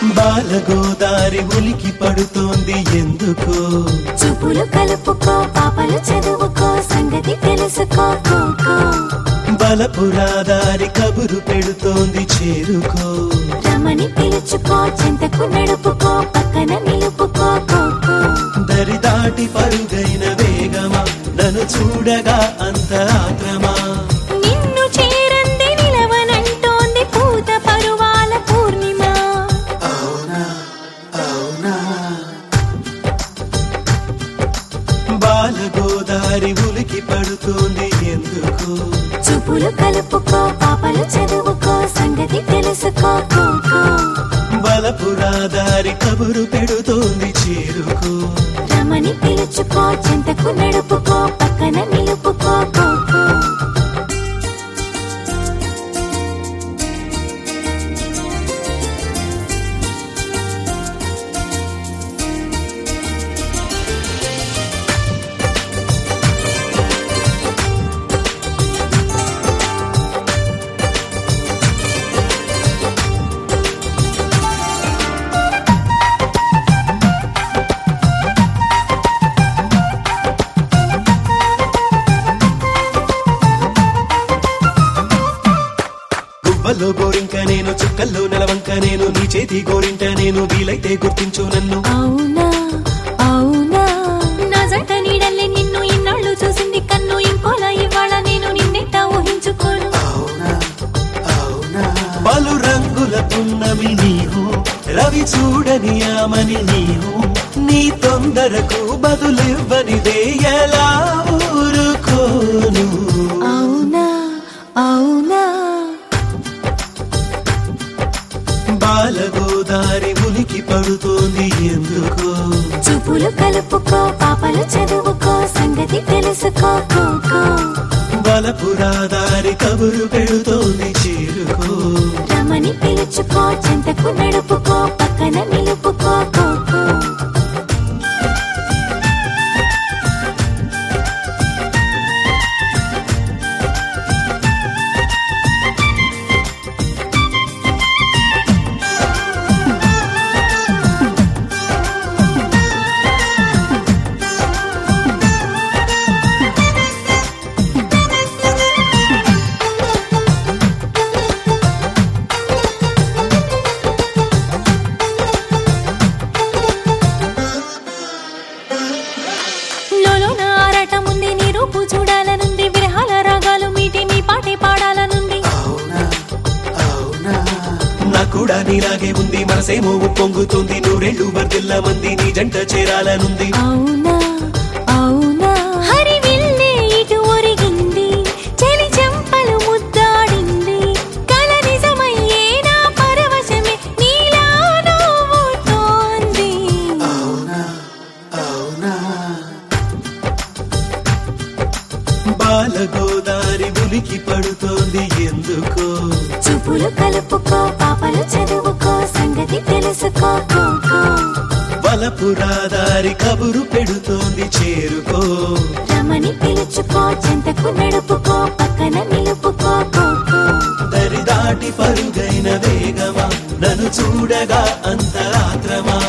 బాలగోదారి ఉలికి పడుతోంది ఎందుకో చూపులు కలుపుకో పాపలు చదువుకో సంగతి తెలుసుకో కో, కో. బలపురాదారి కబురు పెడుతోంది చేరుకో రమణి పిలుచుకో చింతకు నడుపుకో పక్కన నిలుపుకో కో, కో. దరి దాటి పరుగైన వేగమా నన్ను చూడగా అంత ఆత్రమా నిన్ను చేరంది నిలవనంటోంది పూత పరువాల పూర్ణిమ బాలగోదారి ఉలికి పడుతోంది ఎందుకో చూపులు కలుపుకో పాపలు చదువుకో సంగతి తెలుసుకో కో, కో. బలపురాదారి కబురు పెడుతోంది చేరుకో రమణి పిలుచుకో చింతకు నడుపుకో పక్కన నిలుపుకో కో, కో. గువ్వల్లో గోరింక నేను చుక్కల్లో నెలవంక నేను నీ చేతి గోరింట నేను వీలైతే గుర్తించు నన్ను అవునా అవునా నా జంట నీడల్లే నిన్ను ఇన్నాళ్ళు చూసింది కన్ను ఇంకోలా ఇవాళ నేను నిన్నెట్టా ఊహించుకోను పలు రంగుల పున్నమి నీవు రవి చూడని ఆమని నీవు నీ తొందరకు బదులివ్వనిదే ఎలా ఊరుకోను అవునా అవునా బాలగోదారి ఉలికి పడుతోంది ఎందుకో చూపులు కలుపుకో పాపలు చదువుకో సంగతి తెలుసుకో కో, కో. బలపురాదారి కబురు పెడుతోంది చేరుకో రమణి పిలుచుకో చింతకు నడుపుకో పక్కన నిలుపుకో కో, కో. లోలోన ఆరాటముంది నీ రూపు చూడాలనుంది విరహాల రాగాలు మీటి మీ పాటే పాడాలనుంది నాకు కూడా నీలాగే ఉంది మనసేమో పొంగుతుంది నూరెళ్ళు వర్దిల్ల మంది నీ జంట చేరాలనుంది అవునా అవునా హరి విల్లే ఇటు ఒరిగింది చెలి చెంపలు ముద్దాడింది కల నిజమయ్యే నా పరవశమే నీలా నవ్వుతోంది బాలగోదారి ఉలికి పడుతోంది ఎందుకో చూపులు కలుపుకో పాపలు చదువుకో సంగతి తెలుసుకో కో, కో. బలపురాదారి కబురు పెడుతోంది చేరుకో రమణి పిలుచుకో చింతకు నడుపుకో పక్కన నిలుపుకో కో, కో. దరి దాటి పరుగైన వేగమా నన్ను చూడగా అంత ఆత్రమా